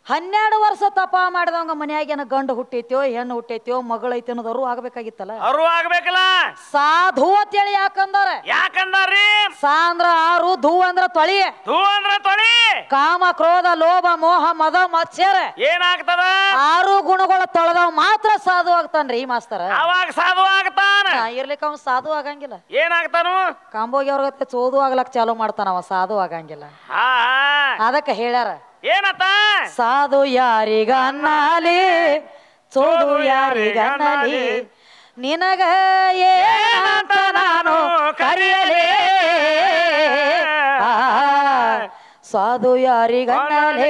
ಹನ್ನೆರಡು ವರ್ಷ ತಪ ಮಾಡಿದವಂಗ ಮನ್ಯಾಗೇನ ಗಂಡು ಹುಟ್ಟೈತ್ಯೋ ಹೆಣ್ಣು ಹುಟ್ಟೈತ್ಯೋ ಮಗಳೈತಿ ಅನ್ನೋದವರು ಆಗ್ಬೇಕಾಗಿತ್ತಲ್ಲ ಅರು ಆಗ್ಬೇಕಲ್ಲ ಸಾಧು ಅಂತೇಳಿ ಯಾಕಂದಾರ ಯಾಕಂದಾರ್ರಿ ಸಾ ಅಂದ್ರ ಆರು ಧೂ ಅಂದ್ರ ತೊಳಿ ಧೂ ಅಂದ್ರ ತೊಳಿ ಕಾಮ ಕ್ರೋಧ ಲೋಭ ಮೋಹ ಮದ ಮತ್ಸ್ಯರ ಏನಾಗ್ತದ ಆರು ಗುಣಗಳ ತೊಳೆದವ್ ಮಾತ್ರ ಸಾಧು ಆಗ್ತಾನ್ರಿ ಈ ಮಾಸ್ತರ ಅವಾಗ ಸಾಧು ಆಗ್ತಾನ ಹಾ, ಇರ್ಲಿಕ್ಕ ಅವ್ ಸಾಧು ಆಗಂಗಿಲ್ಲ ಏನಾಗ್ತಾನು ಕಾಂಬೋಗಿ ಅವ್ರ ಚೋದು ಆಗ್ಲಕ್ ಚಾಲು ಮಾಡ್ತಾನ ಅವ ಸಾಧು ಆಗಂಗಿಲ್ಲ ಹಾ ಹಾ. ಅದಕ್ಕೆ ಹೇಳ್ಯಾರ ಏನತ್ತ ಸಾಧು ಯಾರಿಗನ್ನಲಿ ಚೋದು ಯಾರಿಗನ್ನಲಿ ನಿನಗ ಏನಂತ ನಾನು ಕರೆಯಲೇ ಆ, ಸಾಧು ಯಾರಿಗನ್ನಲೇ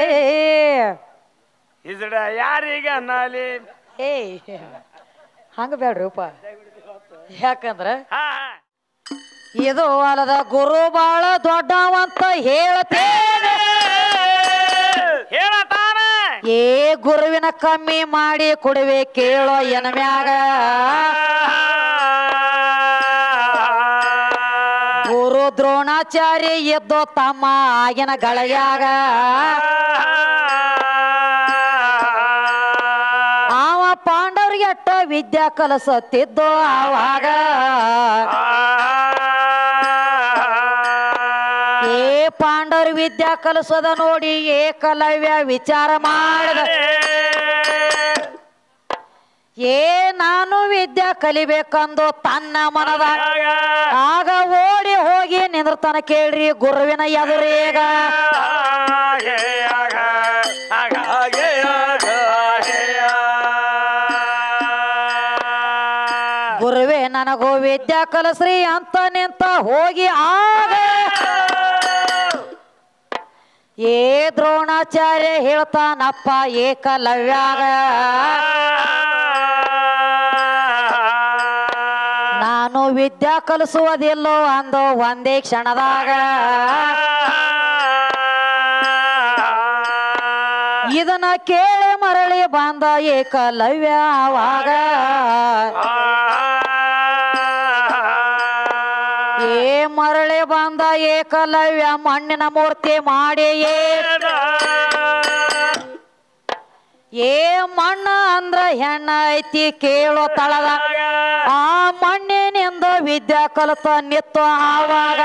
ಇದ್ರ ಯಾರಿಗ ನಾಲಿ ಏ ಹಂಗ ಬೇಡ್ರಿಪ್ಪ ಯಾಕಂದ್ರ ಹಾ ಹಾ. ಇದು ಅಲ್ಲದ ಗುರು ಬಾಳ ದೊಡ್ಡವಂತ ಹೇಳ್ತೇನೆ ಹೇಳತಾನ ಏ ಗುರುವಿನ ಕಮ್ಮಿ ಮಾಡಿ ಕುಡಿವೆ ಕೇಳೋ ಎನಮ್ಯಾಗ ಗುರು ದ್ರೋಣಾಚಾರ್ಯ ಎದ್ದೋ ತಮ್ಮ ಆಗಿನ ಗಳಯಾಗ ಅವ ಪಾಂಡವ್ರಿಗೆ ಅಟ್ಟ ವಿದ್ಯಾ ಕಲಸತ್ತಿದ್ದೋ ಆವಾಗ ಏ ಪಾಂಡವ್ರ ವಿದ್ಯಾ ಕಲಸದ ನೋಡಿ ಏಕಲವ್ಯ ವಿಚಾರ ಮಾಡದ ಏ ನಾನು ವಿದ್ಯಾ ಕಲಿಬೇಕಂದು ತನ್ನ ಮನದ ಆಗ ಓಡಿ ಹೋಗಿ ನಿಂದ್ರತನ ಕೇಳ್ರಿ ಗುರುವಿನ ಎದುರೇಗ ಗುರುವೇ ನನಗೂ ವಿದ್ಯಾ ಕಲಸ್ರಿ ಅಂತ ನಿಂತ ಹೋಗಿ ಆಗ ಏ ದ್ರೋಣಾಚಾರ್ಯ ಹೇಳ್ತಾನಪ್ಪ ಏಕಲವ್ಯಾಗ ನಾನು ವಿದ್ಯಾ ಕಲಿಸುವುದಿಲ್ಲೋ ಅಂದು ಒಂದೇ ಕ್ಷಣದಾಗ ಇದನ್ನ ಕೇಳಿ ಮರಳಿ ಬಂದ ಏಕಲವ್ಯ ಆವಾಗ ಏ ಮರಳಿ ಬಂದ ಏಕಲವ್ಯ ಮಣ್ಣಿನ ಮೂರ್ತಿ ಮಾಡಿ ಏ- ಏ ಮಣ್ಣ ಅಂದ್ರ ಹೆಣ್ಣ ಐತಿ ಕೇಳೋ ತಳದ ಆ ಮಣ್ಣಿನಿಂದ ವಿದ್ಯಾ ಕಲಿತ ನಿತ್ತು ಆವಾಗ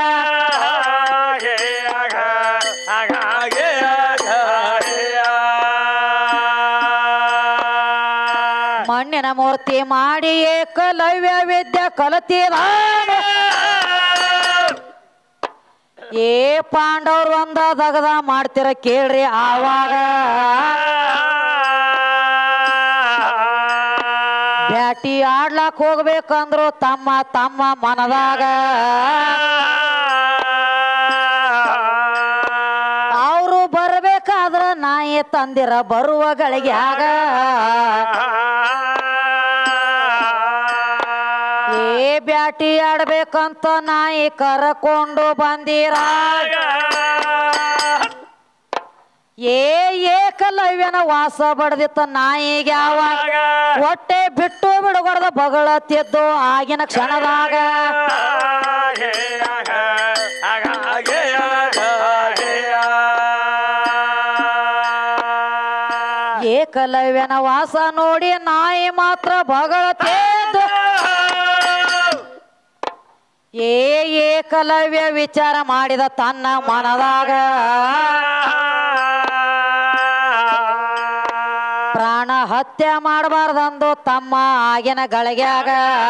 ಮಣ್ಣಿನ ಮೂರ್ತಿ ಮಾಡಿ ಏಕಲವ್ಯ ವಿದ್ಯಾ ಕಲತಿದ ಏ ಪಾಂಡವ್ರು ಒಂದ ದಗದ ಮಾಡ್ತಿರ ಕೇಳ್ರಿ ಆವಾಗ ಬ್ಯಾಟಿ ಆಡ್ಲಾಕ್ ಹೋಗ್ಬೇಕಂದ್ರು ತಮ್ಮ ತಮ್ಮ ಮನದಾಗ ಅವರು ಬರ್ಬೇಕಾದ್ರ ನಾಯಿ ತಂದಿರ ಬರುವ ಗಳಿಗ್ಯಾಗ ಏ ಬ್ಯಾಟಿ ಆಡ್ಬೇಕಂತ ನಾಯಿ ಕರಕೊಂಡು ಬಂದಿರ ಏ ಏಕಲವ್ಯನ ವಾಸ ಬಡ್ದಿತ್ತ ನಾಯಿಗೆ ಯಾವ ಹೊಟ್ಟೆ ಬಿಟ್ಟು ಬಿಡುಗಡದ ಬಗಳತ್ತಿದ್ದು ಆಗಿನ ಕ್ಷಣದಾಗ ಏಕಲವ್ಯನ ವಾಸ ನೋಡಿ ನಾಯಿ ಮಾತ್ರ ಬಗಳತ್ತಿದ್ದು ಏ ಏಕಲವ್ಯ ವಿಚಾರ ಮಾಡಿದ ತನ್ನ ಮನದಾಗ ಪ್ರಾಣ ಹತ್ಯೆ ಮಾಡಬಾರ್ದಂದು ತಮ್ಮ ಆಗಿನ ಗಳಿಗ್ಯಾಗ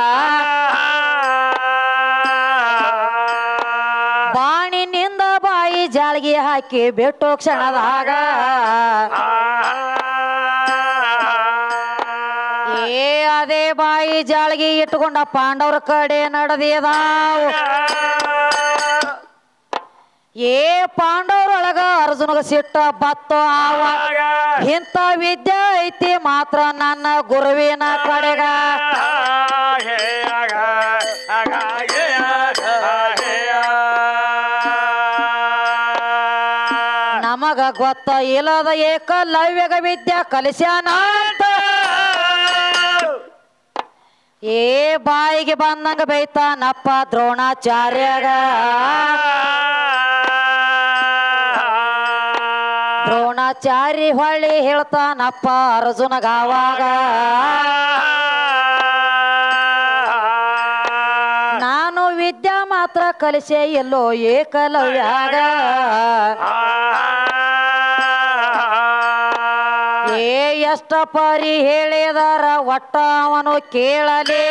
ಬಾಣಿನಿಂದ ಬಾಯಿ ಜಾಳ್ಗಿ ಹಾಕಿ ಬಿಟ್ಟು ಕ್ಷಣದಾಗ ಏ ಅದೇ ಬಾಯಿ ಜಾಳ್ಗಿ ಇಟ್ಕೊಂಡ ಪಾಂಡವ್ರ ಕಡೆ ನಡೆದಿದಾವು ಏ ಪಾಂಡವ್ರೊಳಗ ಅರ್ಜುನಗ ಸಿಟ್ಟ ಬತ್ತು ಆವ ಇಂಥ ವಿದ್ಯೆ ಐತಿ ಮಾತ್ರ ನನ್ನ ಗುರುವಿನ ಕಡೆಗ ನಮಗ ಗೊತ್ತ ಇಲ್ಲದ ಏಕಲವ್ಯಗ ವಿದ್ಯೆ ಕಲಿಸ್ಯಾನ ಅಂತ. ಏ ಬಾಯಿಗೆ ಬಂದಂಗ ಬೈತಾನಪ್ಪ ದ್ರೋಣಾಚಾರ್ಯಗ ದ್ರೋಣಾಚಾರಿ ಹೊಳ್ಳಿ ಹೇಳ್ತಾನಪ್ಪ ಅರ್ಜುನ ಗಾವಾಗ ನಾನು ವಿದ್ಯಾ ಮಾತ್ರ ಕಲಿಸೆ ಎಲ್ಲೋ ಏಕಲವ್ಯಾಗ ಏ ಎಷ್ಟ ಪರಿ ಹೇಳಿದಾರ ಒಟ್ಟ ಅವನು ಕೇಳಲಿ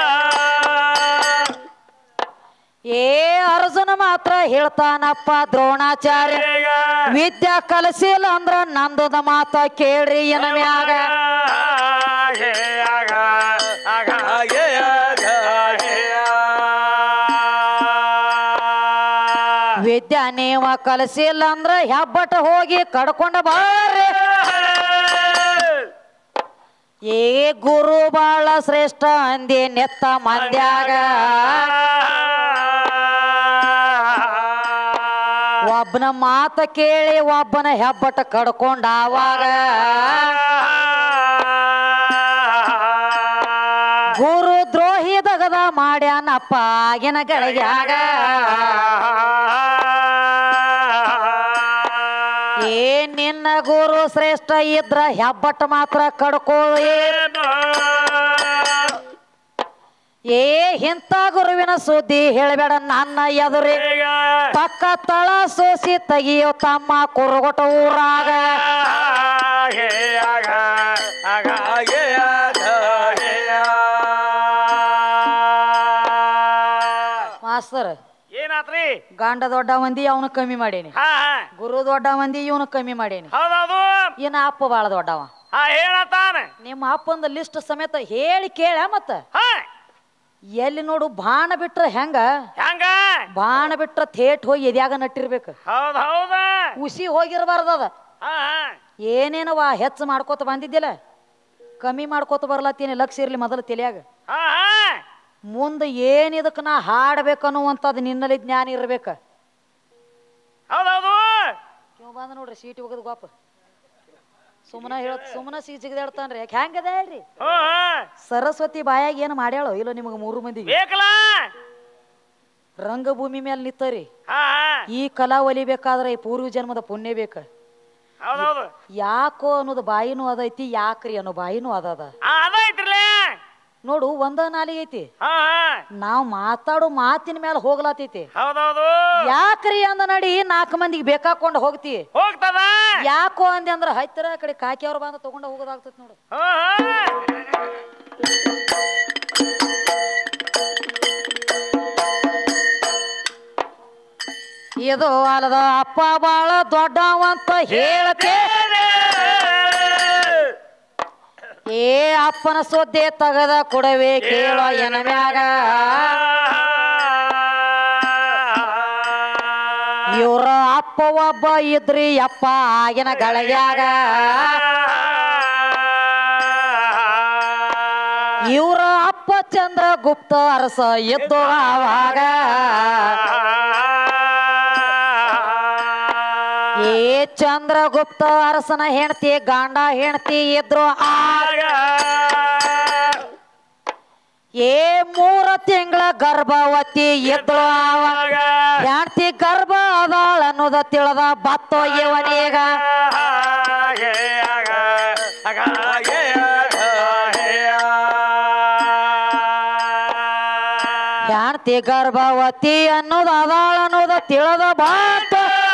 ಏ ಅರ್ಜುನ ಮಾತ್ರ ಹೇಳ್ತಾನಪ್ಪ ದ್ರೋಣಾಚಾರ್ಯ ವಿದ್ಯಾ ಕಲಿಸಿಲ್ಲ ಅಂದ್ರ ನಂದದ ಮಾತ ಕೇಳ್ರಿ ಏನ ಮ್ಯಾಗ ವಿದ್ಯಾ ನೀವ ಕಲಿಸಿಲ್ಲ ಅಂದ್ರ ಹೆಬ್ಬಟ ಹೋಗಿ ಕಡ್ಕೊಂಡ ಬಾರ್ರಿ ಏ ಗುರು ಬಾಳ ಶ್ರೇಷ್ಠ ಅಂದಿ ನೆತ್ತ ಮಂದ್ಯಾಗ ಒಬ್ಬನ ಮಾತ ಕೇಳಿ ಒಬ್ಬನ ಹೆಬ್ಬಟ ಕಡ್ಕೊಂಡ ಆವಾಗ ಗುರು ದ್ರೋಹಿ ದಗದ ಮಾಡ್ಯಾನಪ್ಪ ಆಗಿನ ಗಳಿಗ್ಯಾಗ ಏ ನಿನ್ನ ಗುರು ಶ್ರೇಷ್ಠ ಇದ್ರ ಹೆಬ್ಬಟ್ಟ ಮಾತ್ರ ಕಡ್ಕೊಳ್ಳಿ ಏ ಇಂಥ ಗುರುವಿನ ಸುದ್ದಿ ಹೇಳಬೇಡ ನನ್ನ ಎದುರಿ ಪಕ್ಕ ತಳ ಸೋಸಿ ತೆಗಿಯೋ ತಮ್ಮ ಕುರುಗೊಟ ಊರಾಗ ಮಾಸ್ತರ್ ಏನಾತ್ರಿ ಗಂಡ ದೊಡ್ಡ ಮಂದಿ ಅವನು ಕಮ್ಮಿ ಮಾಡೇನಿ ಹಾ ಹಾ ಗುರು ದೊಡ್ಡ ಮಂದಿ ಇವನು ಕಮ್ಮಿ ಮಾಡೇನಿ ಹೌದೌದು ಇನ್ನ ಅಪ್ಪ ಬಾಳ ದೊಡ್ಡವ ಹಾ ಹೇಳತ್ತಾನ ನಿಮ್ಮ ಅಪ್ಪಂದ ಲಿಸ್ಟ್ ಸಮೇತ ಹೇಳಿ ಕೇಳ ಮತ್ತ ಹಾ ಎಲ್ಲಿ ನೋಡು ಬಾಣ ಬಿಟ್ರ ಹೆಂಗ ಹೆಂಗ ಬಾಣ ಬಿಟ್ರ ಥೇಟ್ ಹೋಗಿ ಎದ್ಯಾಗ ನಟ್ಟಿರ್ಬೇಕು ಹೌದ್ ಹೌದ ಉಸಿ ಹೋಗಿರಬಾರ್ದದ ಹಾ ಹಾ ಏನೇನವ ಹೆಚ್ಚು ಮಾಡ್ಕೋತ ಬಂದಿದ್ದಿಲ್ಲ ಕಮ್ಮಿ ಮಾಡ್ಕೋತ ಬರ್ಲತ್ತೀನಿ ಲಕ್ಷ ಇರ್ಲಿ ಮೊದಲು ತಲೆಯಾಗ ಹಾ ಹಾ ಮುಂದೆ ಏನ್ ಇದಕ್ಕೆ ನಾ ಹಾಡ್ಬೇಕನ್ನುವಂಥದ್ದು ನಿನ್ನಲ್ಲಿ ಜ್ಞಾನ ಇರ್ಬೇಕ ಹೌದೌದು ಇವ್ ಬಂದ ನೋಡ್ರಿ ಸೀಟ್ ಹೋಗದ್ ಗೋಪ ಸುಮ್ಮನ ಹೇಳ ಸುಮ್ಮನ ಸೀ ಜಿಗದಾಡ್ತಾನ್ರಿ ಯಾಕೆ ಹೆಂಗದ ಹೇಳ್ರಿ ಹ್ಞೂ ಸರಸ್ವತಿ ಬಾಯಾಗ ಏನು ಮಾಡ್ಯಾಳೋ ಇಲ್ಲ ನಿಮಗೆ ಮೂರು ಮಂದಿಗೆ ಬೇಕಲ್ಲ ರಂಗಭೂಮಿ ಮೇಲೆ ನಿತ್ತರಿ ಹಾ ಹಾ ಈ ಕಲಾ ಒಲಿಬೇಕಾದ್ರೆ ಈ ಪೂರ್ವ ಜನ್ಮದ ಪುಣ್ಯ ಬೇಕ ಹೌದೌದು ಯಾಕೋ ಅನ್ನೋದು ಬಾಯಿನೂ ಅದೈತಿ ಯಾಕ್ರಿ ಅನ್ನೋ ಬಾಯಿನೂ ಅದದ ಹಾ ಅದ ಐತ್ರಲ್ಲ ನೋಡು ಒಂದ ನಾಲಿಗೆ ಐತಿ ಹಾ ಹಾ ನಾವು ಮಾತಾಡೋ ಮಾತಿನ ಮೇಲೆ ಹೋಗ್ಲಾತೈತಿ ಹೌದೌದು ಯಾಕ್ರಿ ಅಂದ ನಡಿ ನಾಲ್ಕು ಮಂದಿಗೆ ಬೇಕಾಕೊಂಡು ಹೋಗ್ತಿ ಹೋಗ್ತದ ಯಾಕೋ ಅಂದೆ ಅಂದ್ರ ಹೈತರ ಆ ಕಡೆ ಕಾಕಿ ಅವ್ರು ಬಂದ ತಗೊಂಡ ಹೋಗೋದಾಗ್ತೈತಿ ನೋಡು ಹಾ ಹಾ ಇದು ಅಲ್ಲದ ಅಪ್ಪ ಬಾಳ ದೊಡ್ಡವಂತ ಹೇಳತೆ ಏ ಅಪ್ಪನ ಸುದ್ದಿ ತಗದ ಕೊಡವೆ ಕೇಳೋ ಎನ ಮ್ಯಾಗ ಇವ್ರ ಅಪ್ಪ ಒಬ್ಬ ಇದ್ರಿ ಅಪ್ಪ ಆಗಿನ ಗಳಗ್ಯಾಗ ಇವ್ರ ಅಪ್ಪ ಚಂದ್ರ ಗುಪ್ತ ಅರಸ ಇದ್ದು ಆವಾಗ ಏ ಚಂದ್ರಗುಪ್ತ ಅರಸನ ಹೆಂಡತಿ ಗಂಡ ಹೆಂಡತಿ ಇದ್ರು ಆಗ ಏ ಮೂರ ತಿಂಗಳ ಗರ್ಭವತಿ ಇದ್ಳು ಆವಾಗ ಹೆಂಡತಿ ಗರ್ಭ ಅದಾಳ ಅನ್ನೋದ ತಿಳಿದ ಬತ್ತೋ ಇವನೀಗ ಹೆಂಡತಿ ಗರ್ಭವತಿ ಅನ್ನೋದ ಅದಾಳ ಅನ್ನೋದ ತಿಳಿದ ಬಾತ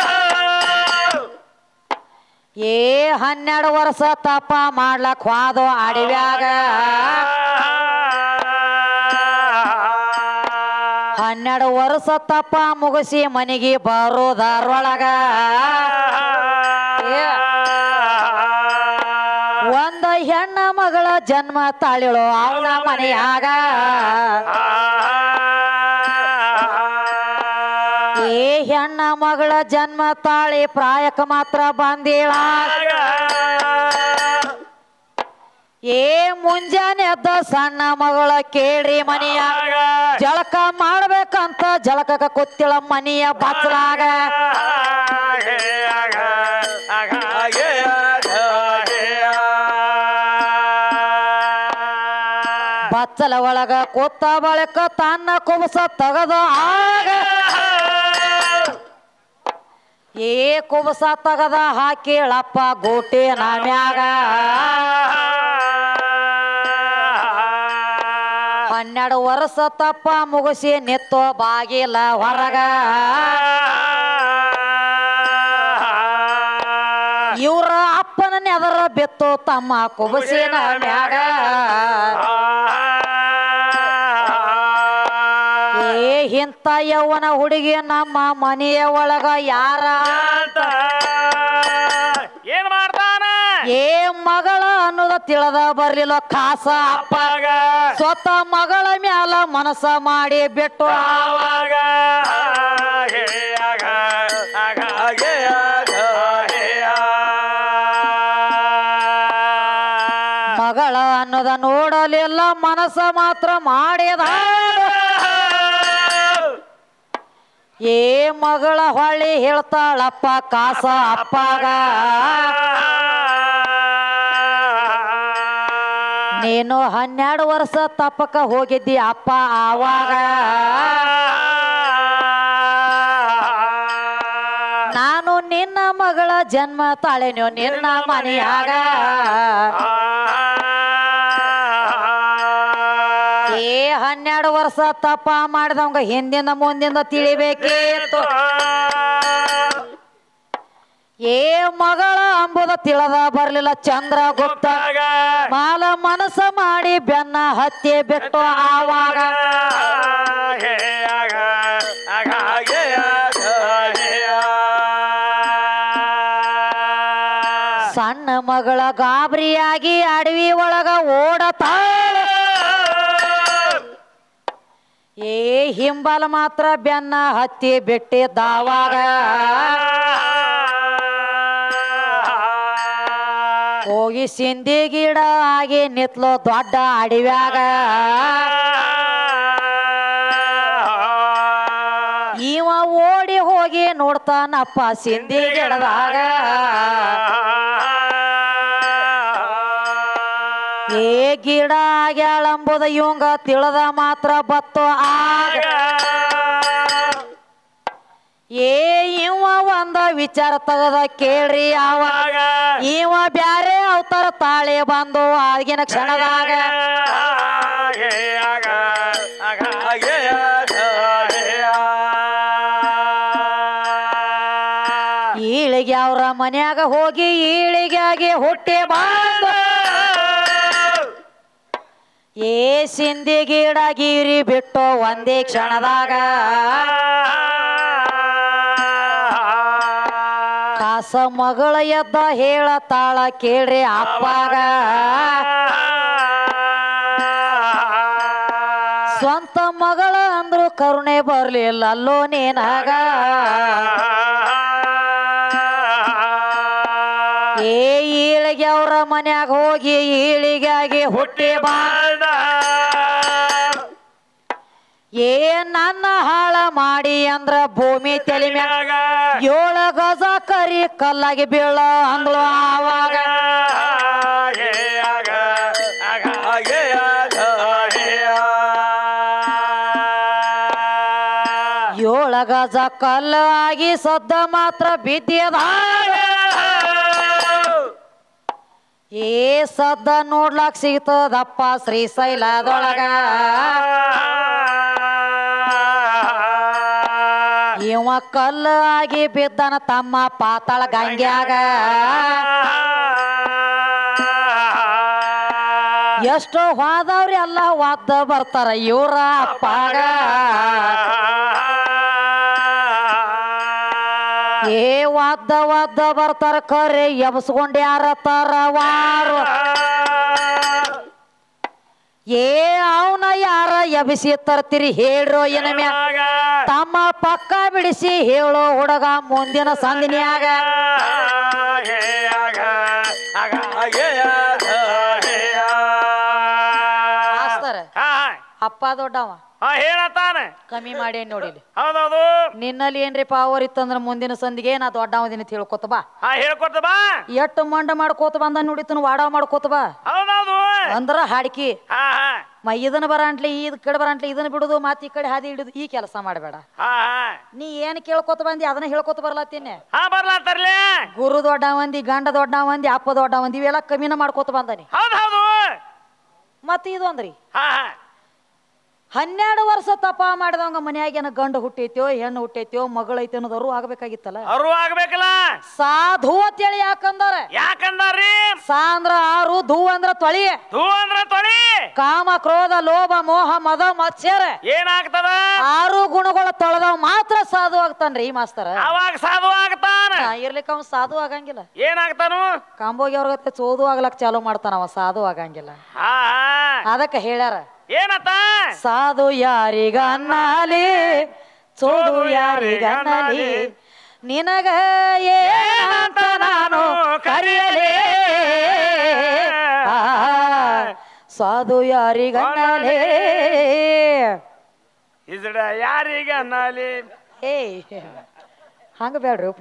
ಏ ಹನ್ನೆರಡು ವರ್ಷ ತಪ್ಪ ಮಾಡ್ಲಕ್ ಹೋದು ಅಡವ್ಯಾಗ ಹನ್ನೆರಡು ವರ್ಷ ತಪ್ಪ ಮುಗಿಸಿ ಮನೆಗೆ ಬರೋದಾರೊಳಗ ಒಂದ ಹೆಣ್ಣ ಮಗಳ ಜನ್ಮ ತಾಳಿಳು ಅವನ ಮನೆಯಾಗ ಏ ಹೆಣ್ಣ ಮಗಳ ಜನ್ಮ ತಾಳಿ ಪ್ರಾಯಕ್ಕೆ ಮಾತ್ರ ಬಂದಿಳ ಏ ಮುಂಜಾನೆ ಎದ್ದ ಸಣ್ಣ ಮಗಳ ಕೇಳ್ರಿ ಮನೆಯ ಜಳಕ ಮಾಡ್ಬೇಕಂತ ಜಳಕಕ್ಕ ಕೂತಿಳ ಮನೆಯ ಬಚ್ಚಲಾಗ ಬಚ್ಚಲ ಒಳಗ ಕೂತ ಬಳಿಕ ತನ್ನ ಕುಬಸ ತಗದ ಆಗ ಏ ಕುಬಸ ತಗದ ಹಾಕಿಳಪ್ಪ ಗೋಟೆ ನಾಮ್ಯಾಗ ಹನ್ನೆರಡು ವರ್ಷ ತಪ್ಪ ಮುಗಿಸಿ ನಿತ್ತೋ ಬಾಗಿಲ ಹೊರಗ ಇವ್ರ ಅಪ್ಪನ ನೆದರ ಬಿತ್ತು ತಮ್ಮ ಕುಬಸಿನ ಮ್ಯಾಗ ಏ ಇಂಥ ಯವ್ವನ ಹುಡುಗಿ ನಮ್ಮ ಮನೆಯ ಒಳಗ ಯಾರ ಅಂತ ಏನ್ ಮಾಡ್ತಾನ ಏ ಮಗಳ ಅನ್ನೋದ ತಿಳದ ಬರ್ಲಿಲ್ಲ ಖಾಸ ಅಪ್ಪ ಅಪ್ಪಾಗ ಸ್ವತಃ ಮಗಳ ಮ್ಯಾಲ ಮನಸ್ಸ ಮಾಡಿ ಬಿಟ್ಟು ಆವಾಗ ಹೇ ಆಗ ಆಗ ಹೇ ಆಗ ಹೇ ಆ. ಮಗಳ ಅನ್ನೋದ ನೋಡಲಿಲ್ಲ ಮನಸ್ಸ ಮಾತ್ರ ಮಾಡಿದ ಏ ಮಗಳ ಹೊಳ್ಳಿ ಹೇಳ್ತಾಳಪ್ಪ ಕಾಸ ಅಪ್ಪಾಗ ನೀನು ಹನ್ನೆರಡು ವರ್ಷ ತಪ್ಪಕ ಹೋಗಿದ್ದಿ ಅಪ್ಪ ಆವಾಗ ನಾನು ನಿನ್ನ ಮಗಳ ಜನ್ಮ ತಾಳೆನೋ ನಿನ್ನ ಮನೆಯಾಗ ಏ ಹನ್ನೆರಡು ವರ್ಷ ತಪ್ಪ ಮಾಡಿದವಂಗ ಹಿಂದಿಂದ ಮುಂದಿಂದ ತಿಳಿಬೇಕಿತ್ತು ಏ ಮಗಳ ಅಂಬುದ ತಿಳದ ಬರ್ಲಿಲ್ಲ ಚಂದ್ರ ಗುಪ್ತ ಮಾಲ ಮನಸ್ಸ ಮಾಡಿ ಬೆನ್ನ ಹತ್ಯೆ ಬಿಟ್ಟು ಆವಾಗ ಹೇ ಆಗ ಆಗ ಹೇ ಆಗ ಹೇ ಆ. ಸಣ್ಣ ಮಗಳ ಗಾಬರಿಯಾಗಿ ಅಡವಿ ಒಳಗ ಓಡತಾಳ ಏ ಹಿಂಬಲ ಮಾತ್ರ ಬೆನ್ನ ಹತ್ತಿ ಬಿಟ್ಟಿದ್ದಾವಾಗ ಹೋಗಿ ಸಿಂಧಿ ಗಿಡ ಆಗಿ ನಿತ್ಲು ದೊಡ್ಡ ಅಡವ್ಯಾಗ ಇವ ಓಡಿ ಹೋಗಿ ನೋಡ್ತಾನಪ್ಪ ಸಿಂಧಿ ಗಿಡದಾಗ ಏ ಗಿಡ ಆಗ್ಯಾಳಂಬುದ ಇವಂಗ ತಿಳದ ಮಾತ್ರ ಬತ್ತು ಆಗ ಏ ಇವ ಒಂದ ವಿಚಾರ ತೆಗದ ಕೇಳ್ರಿ ಅವ ಇವ ಬ್ಯಾರೆ ಅವತಾರ ತಾಳೆ ಬಂದು ಆಗಿನ ಕ್ಷಣದಾಗ ಈಳಿಗೆ ಅವ್ರ ಮನ್ಯಾಗ ಹೋಗಿ ಈಳಿಗಾಗಿ ಹುಟ್ಟಿ ಬಂದು ಏ ಸಿಂಧಿ ಗಿಡ ಗೀರಿ ಬಿಟ್ಟು ಒಂದೇ ಕ್ಷಣದಾಗ ಕಾಸ ಮಗಳ ಎದ್ದ ಹೇಳತಾಳ ಕೇಳ್ರಿ ಅಪ್ಪಾಗ ಸ್ವಂತ ಮಗಳ ಅಂದ್ರು ಕರುಣೆ ಬರ್ಲಿಲ್ಲ ಅಲ್ಲೋ ನೀನಾಗ ಏ ಈಳಿಗೆ ಅವ್ರ ಮನ್ಯಾಗ ಹೋಗಿ ಈಳಿಗಾಗಿ ಹುಟ್ಟಿ ಬಾ ಏ ನನ್ನ ಹಾಳ ಮಾಡಿ ಅಂದ್ರ ಭೂಮಿ ತಲೆ ಮ್ಯಾಗ ಏಳ ಗಜ ಕರಿ ಕಲ್ಲಾಗಿ ಬೀಳ ಅಂದ್ಳು ಆವಾಗ ಏಳ ಗಜ ಕಲ್ಲ ಆಗಿ ಸದ್ದ ಮಾತ್ರ ಬಿದ್ದಿದ ಏ ಸದ್ದ ನೋಡ್ಲಾಕ್ ಸಿಗ್ತದಪ್ಪ ಶ್ರೀಶೈಲದೊಳಗ ಇವ ಕಲ್ಲ ಆಗಿ ಬಿದ್ದನ ತಮ್ಮ ಪಾತಾಳ ಗಂಗ್ಯಾಗ ಎಷ್ಟೋ ಹೋದವ್ರಿ ಎಲ್ಲ ವಾದ ಬರ್ತಾರ ಇವ್ರ ಅಪ್ಪಾಗ ಏ ವಾದ ವಾದ ಬರ್ತಾರ ಕರೆ ಎಬ್ಸ್ಕೊಂಡ್ ಯಾರ ತರವಾರು ಏ ಅವನ ಯಾರ ಎಬ್ಸಿ ತರ್ತೀರಿ ಹೇಳ್ರೋ ಏನ ಮ್ಯಾ ತಮ್ಮ ಪಕ್ಕ ಬಿಡಿಸಿ ಹೇಳೋ ಹುಡುಗ ಮುಂದಿನ ಸಂದಿನ್ಯಾಗ ಮಾಸ್ತರ ಅಪ್ಪ ದೊಡ್ಡವ ಹೇಳತ್ತಾನ ಕಮ್ಮಿ ಮಾಡಿ ನೋಡಿಲಿ ಹೌದೌದು ನಿನ್ನಲ್ಲಿ ಏನ್ರಿ ಪವರ್ ಇತ್ತಂದ್ರ ಮುಂದಿನ ಸಂದಿಗೆ ನಾ ದೊಡ್ಡವದಿನ ತಿಳ್ಕೊತ ಬಾ ಹಾ ಹೇಳ್ಕೊತ ಬಾ ಎಟ್ಟು ಮಂಡ ಮಾಡ್ಕೋತ ಬಂದ ನೋಡಿತನ ವಾಡ ಮಾಡ್ಕೋತ ಬಾ ಹೌದೌದು ಅಂದ್ರ ಹಾಡ್ಕಿ ಹಾ ಹಾ ಮ ಇದನ್ನ ಬರಂಟ್ಲಿ ಈ ಕಡೆ ಬರಂಟ್ಲಿ ಇದನ್ನ ಬಿಡುದು ಮತ್ತೆ ಈ ಕಡೆ ಹಾದಿ ಹಿಡಿದು ಈ ಕೆಲಸ ಮಾಡಬೇಡ ಹಾ ಹಾ ನೀ ಏನ್ ಕೇಳ್ಕೊತ ಬಂದಿ ಅದನ್ನ ಹೇಳ್ಕೊತ ಬರ್ಲತ್ತೀನಿ ಹಾ ಬರ್ಲಾತಾರ್ಲೆ ಗುರು ದೊಡ್ಡ ಮಂದಿ ಗಂಡ ದೊಡ್ಡ ಮಂದಿ ಅಪ್ಪ ದೊಡ್ಡ ಮಂದಿ ಇವೆಲ್ಲ ಕಮ್ಮಿನ ಮಾಡ್ಕೊತ ಬಂದಾನಿ ಹೌದ್ ಹೌದು ಮತ್ತೆ ಇದು ಅಂದ್ರಿ ಹಾ ಹಾ ಹನ್ನೆರಡು ವರ್ಷ ತಪ ಮಾಡಿದವಂಗ ಮನ್ಯಾಗೇನ ಗಂಡು ಹುಟ್ಟೈತ್ಯೋ ಹೆಣ್ಣು ಹುಟ್ಟೈತ್ಯೋ ಮಗಳೈತೆ ಅನ್ನೋದವರು ಆಗ್ಬೇಕಾಗಿತ್ತಲ್ಲ ಅವರು ಆಗ್ಬೇಕಲ್ಲ ಸಾಧು ಅಂತೇಳಿ ಯಾಕಂದಾರ ಯಾಕಂದಾರ್ರಿ ಸಾ ಅಂದ್ರ ಆರು ಧೂ ಅಂದ್ರ ತೊಳಿ ಧೂ ಅಂದ್ರ ತೊಳಿ ಕಾಮ ಕ್ರೋಧ ಲೋಭ ಮೋಹ ಮದ ಮತ್ಸ್ಯರ ಏನಾಗ್ತದ ಆರು ಗುಣಗಳ ತೊಳೆದವ್ ಮಾತ್ರ ಸಾಧು ಆಗ್ತಾನ್ರಿ ಈ ಮಾಸ್ತರ ಅವಾಗ ಸಾಧು ಆಗ್ತಾನ ನಾ ಇರ್ಲಿಕ್ಕ ಅವ್ ಸಾಧು ಆಗಂಗಿಲ್ಲ ಏನಾಗ್ತಾನು ಕಾಂಬೋಗಿ ಅವ್ರ ಗತೆ ಚೋದು ಆಗ್ಲಕ್ ಚಾಲು ಮಾಡ್ತಾನ ಅವ ಸಾಧು ಆಗಂಗಿಲ್ಲ ಹಾ ಹಾ ಅದಕ್ಕೆ ಹೇಳ್ಯಾರ ಏನತ್ತ ಸಾಧು ಯಾರಿಗನ್ನಲಿ ಚೋದು ಯಾರಿಗನ್ನಲಿ ನಿನಗ ಏನಂತ ನಾನು ಕರೆಯಲೇ ಆ, ಸಾಧು ಯಾರಿಗನ್ನಲೇ ಇಸಡ ಯಾರಿಗ ಅನ್ನಲಿ ಏಯ್ ಹಂಗ ಬೇಡ್ರಿಪ್ಪ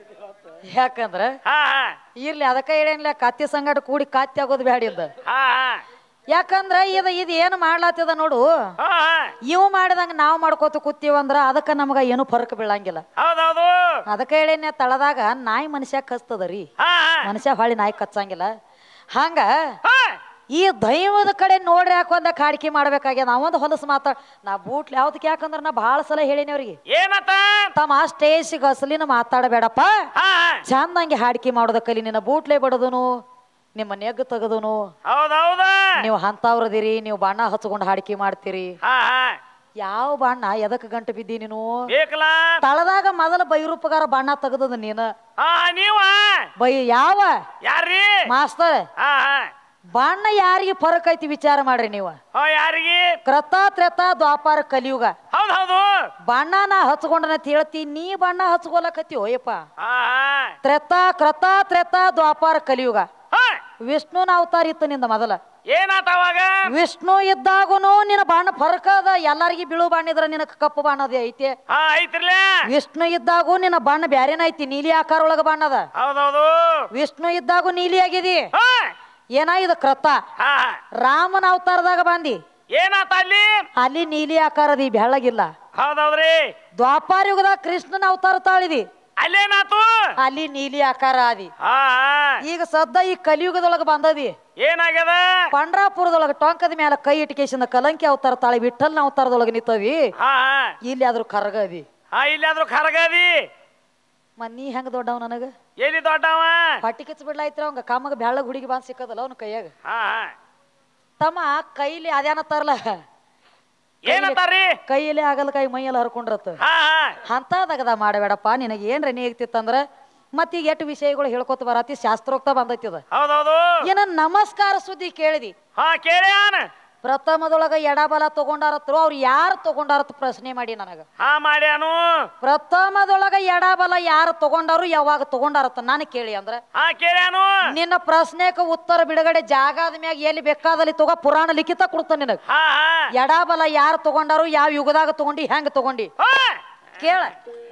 ಯಾಕಂದ್ರ ಹಾ ಹಾ ಇರ್ಲಿ ಅದಕ್ಕ ಹೇಳೇನಿಲ್ಲ ಕತ್ತಿ ಸಂಗಟ ಕೂಡಿ ಕತ್ತಿ ಆಗೋದು ಬ್ಯಾಡಿಂದ ಹಾ ಹಾ ಯಾಕಂದ್ರ ಇದು ಇದು ಏನು ಮಾಡ್ಲಾತಿದ ನೋಡು ಹಾ ಹಾ ಇವು ಮಾಡಿದಂಗ ನಾವು ಮಾಡ್ಕೋತ ಕೂತೀವಂದ್ರ ಅದಕ್ಕ ನಮಗ ಏನು ಫರಕ್ ಬೀಳಂಗಿಲ್ಲ ಹೌದೌದು ಅದಕ್ಕ ಹೇಳೇನೆ ತಳದಾಗ ನಾಯಿ ಮನುಷ್ಯ ಕಸ್ತದ ರೀ ಹಾ ಹಾ ಮನುಷ್ಯ ಹೊಳಿ ನಾಯಿ ಕಚ್ಚಂಗಿಲ್ಲ ಹಂಗ ಹಾ ಈ ದೈವದ ಕಡೆ ನೋಡ್ರಿ ಯಾಕೊಂದ ಕಾಡಿಕೆ ಮಾಡ್ಬೇಕಾಗ್ಯದ ನಾವೊಂದು ಹೊಲಸು ಮಾತಾಡ್ ನಾ ಬೂಟ್ಲ್ ಯಾವ್ದಕ್ಕೆ ಯಾಕಂದ್ರ ನಾ ಭಾಳ ಸಲ ಹೇಳೀನಿ ಅವ್ರಿಗೆ ಏನತ್ತ ತಮ್ಮ ಸ್ಟೇಜಿಗೆ ಅಸಲಿನ ಮಾತಾಡಬೇಡಪ್ಪ ಹಾ ಹಾ ಚಂದಂಗೆ ಹಾಡಿಕೆ ಮಾಡೋದ ಕಲಿ ನಿನ್ನ ಬೂಟ್ಲೆ ಬಡದನು ನಿಮ್ಮ ನೆಗ್ ತೆಗದನು ಹೌದೌದ ನೀವು ಅಂತವ್ರದಿರಿ ನೀವು ಬಣ್ಣ ಹಚ್ಕೊಂಡು ಹಾಡಿಕೆ ಮಾಡ್ತೀರಿ ಹಾ ಹಾ ಯಾವ ಬಣ್ಣ ಎದಕ್ ಗಂಟು ಬಿದ್ದಿ ನೀನು ಬೇಕಲ್ಲ ತಳದಾಗ ಮೊದಲ ಬೈರೂಪಗಾರ ಬಣ್ಣ ತೆಗದದ ನೀನ ಹಾ ಹಾ, ನೀವ ಬೈ ಯಾವ ಯಾರ್ರಿ ಮಾಸ್ತರ್ ಹಾ ಹಾ ಬಣ್ಣ ಯಾರಿಗೆ ಫರಕ್ ಐತಿ ವಿಚಾರ ಮಾಡ್ರಿ ನೀವು ಹೋ ಯಾರಿಗೆ ಕ್ರತ ತ್ರೇತ ದ್ವಾಪಾರ ಕಲಿಯುಗ ಹೌದ್ ಹೌದು ಬಣ್ಣ ನಾ ಹಚ್ಕೊಂಡನ ಹೇಳ್ತಿ ನೀ ಬಣ್ಣ ಹಚ್ಕೊಲಕತ್ತಿ ಓಯಪ್ಪ ಹಾ ಹಾ ತ್ರೇತ ಕ್ರತ ತ್ರೇತ ದ್ವಾಪಾರ ಕಲಿಯುಗ ಹಾ ವಿಷ್ಣುನ ಅವತಾರ ಇತ್ತು ನಿಂದ ಮೊದಲ ಏನಾತ ಅವಾಗ ವಿಷ್ಣು ಇದ್ದಾಗುನು ನಿನ್ನ ಬಣ್ಣ ಫರಕ ಅದ ಎಲ್ಲಾರ್ಗಿ ಬಿಳು ಬಣ್ಣ ಇದ್ರ ನಿನಗ ಕಪ್ಪು ಬಣ್ಣದ ಐತಿ ಹಾ ಐತ್ರಿಲೆ ವಿಷ್ಣು ಇದ್ದಾಗೂ ನಿನ್ನ ಬಣ್ಣ ಬ್ಯಾರೇನ ಐತಿ ನೀಲಿ ಆಕಾರ ಒಳಗ ಬಣ್ಣದ ಹೌದೌದು ವಿಷ್ಣು ಇದ್ದಾಗೂ ನೀಲಿ ಆಗಿದಿ ಹಾ ಏನ ಇದು ಕ್ರತ ಹಾ ರಾಮನ ಅವತಾರದಾಗ ಬಂದಿ ಏನಾತ ಅಲ್ಲಿ ಅಲ್ಲಿ ನೀಲಿ ಆಕಾರದಿ ಬೆಳ್ಳಗಿಲ್ಲ ಹೌದೌದ್ರಿ ದ್ವಾಪಾರ ಯುಗದಾಗ ಕೃಷ್ಣನ ಅವತಾರ ತಾಳಿದಿ ಅಲ್ಲೇನಾತು ಅಲ್ಲಿ ನೀಲಿ ಆಕಾರ ಆದಿ ಹಾ ಹಾ ಈಗ ಸದ್ದ ಈ ಕಲಿಯುಗದೊಳಗ ಬಂದದಿ ಏನಾಗ್ಯದ ಪಂಡ್ರಾಪುರದೊಳಗ ಟೊಂಕದ ಮೇಲೆ ಕೈ ಇಟ್ಕೇಶಿಂದ ಕಲಂಕಿ ಅವತಾರ ತಾಳಿ ವಿಠಲ್ನ ಅವತಾರದೊಳಗ ನಿಂತದಿ ಹಾ ಹಾ ಇಲ್ಲಿ ಆದ್ರೂ ಕರಗದಿ ಹಾ ಇಲ್ಲಾದ್ರೂ ಕರಗದಿ ಮ ನೀ ಹೆಂಗ ದೊಡ್ಡವ ನನಗ ಎಲ್ಲಿ ದೊಡ್ಡವ ಹೊಟ್ಟಿ ಕಿಚ್ಚ ಬಿಡ್ಲಾಯ್ತ್ರ ಅವಂಗ ಕಾಮಗ ಬೆಳ್ಳಗ ಹುಡುಗಿ ಬಂದ್ ಸಿಕ್ಕದಲ್ಲ ಅವನ ಕೈಯಾಗ ಹಾ ಹಾ ತಮ್ಮ ಕೈಲಿ ಅದೇನತ್ತಾರಲ್ಲ ಏನಂತಾರ್ರಿ ಕೈಯಲ್ಲಿ ಆಗಲ್ಲ ಕೈ ಮೈಯಲ್ಲಿ ಹರ್ಕೊಂಡ್ರತ್ತ ಹಾ ಹಾ ಅಂತದಾಗದ ಮಾಡಬೇಡಪ್ಪ ನಿನಗೆ ಏನ್ರ ನೀಗ್ತಿತ್ತಂದ್ರ ಮತ್ತೀಗ ಎಷ್ಟು ವಿಷಯಗಳು ಹೇಳ್ಕೊತ ಬರತಿ ಶಾಸ್ತ್ರೋಕ್ತ ಬಂದೈತಿ ಅದ ಹೌದೌದು ಏನ ನಮಸ್ಕಾರ ಸುದ್ದಿ ಕೇಳಿದಿ ಹಾ ಕೇಳ್ಯಾನ ಪ್ರಥಮದೊಳಗ ಎಡಬಲ ತಗೊಂಡಾರತ್ರು ಅವ್ರು ಯಾರು ತಗೊಂಡಾರತ್ ಪ್ರಶ್ನೆ ಮಾಡಿ ನನಗ ಹಾ ಮಾಡ್ಯಾನು ಪ್ರಥಮದೊಳಗ ಎಡಬಲ ಯಾರು ತಗೊಂಡಾರು ಯಾವಾಗ ತಗೊಂಡಾರತ್ತ ನಾನು ಕೇಳಿ ಅಂದ್ರ ಹಾ ಕೇಳ್ಯಾನು ನಿನ್ನ ಪ್ರಶ್ನೆಕ ಉತ್ತರ ಬಿಡುಗಡೆ ಜಾಗದ ಮ್ಯಾಗ ಎಲ್ಲಿ ಬೇಕಾದಲ್ಲಿ ತಗೋ ಪುರಾಣ ಲಿಖಿತ ಕೊಡ್ತಾನೆ ನಿನಗ ಹಾ ಹಾ ಎಡಬಲ ಯಾರು ತಗೊಂಡಾರು ಯಾವ ಯುಗದಾಗ ತಗೊಂಡಿ ಹೆಂಗ್ ತಗೊಂಡಿ ಹಾ ಕೇಳ